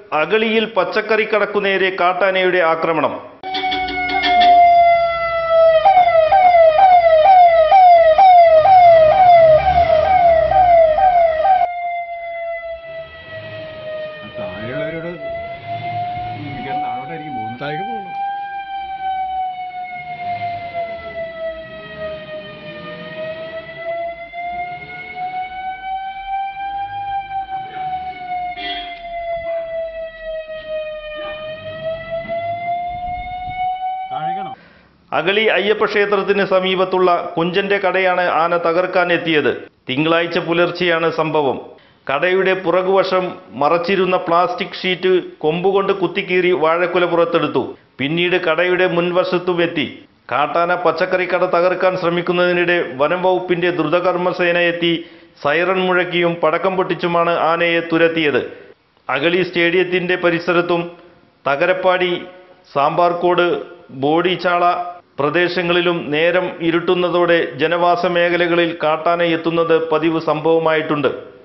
അഗളിയിൽ പച്ചക്കറിക്കടക്കു നേരെ കാട്ടാനയുടെ ആക്രമണം താഴെയുള്ളവരോട് മിക്കവാറും താഴോട്ടായിരിക്കും പോകുന്നത് താഴേക്ക് പോകുന്നു താഴേക്കാണോ അഗളി അയ്യപ്പ ക്ഷേത്രത്തിന് സമീപത്തുള്ള കുഞ്ചന്റെ കടയാണ് ആന തകർക്കാൻ എത്തിയത് തിങ്കളാഴ്ച പുലർച്ചെയാണ് സംഭവം കടയുടെ പുറകുവശം മറച്ചിരുന്ന പ്ലാസ്റ്റിക് ഷീറ്റ് കൊമ്പുകൊണ്ട് കുത്തിക്കീറി വാഴക്കുല പുറത്തെടുത്തു പിന്നീട് കടയുടെ മുൻവശത്തും എത്തി കാട്ടാന പച്ചക്കറി കട തകർക്കാൻ ശ്രമിക്കുന്നതിനിടെ വനം വകുപ്പിന്റെ ദ്രുതകർമ്മസേന എത്തി സൈറൺ മുഴക്കിയും പടക്കം പൊട്ടിച്ചുമാണ് ആനയെ തുരത്തിയത് അഗളി സ്റ്റേഡിയത്തിന്റെ പരിസരത്തും തകരപ്പാടി സാമ്പാർക്കോട് ബോഡിച്ചാള പ്രദേശങ്ങളിലും നേരം ഇരുട്ടുന്നതോടെ ജനവാസ മേഖലകളിൽ കാട്ടാന എത്തുന്നത് പതിവ് സംഭവമായിട്ടുണ്ട്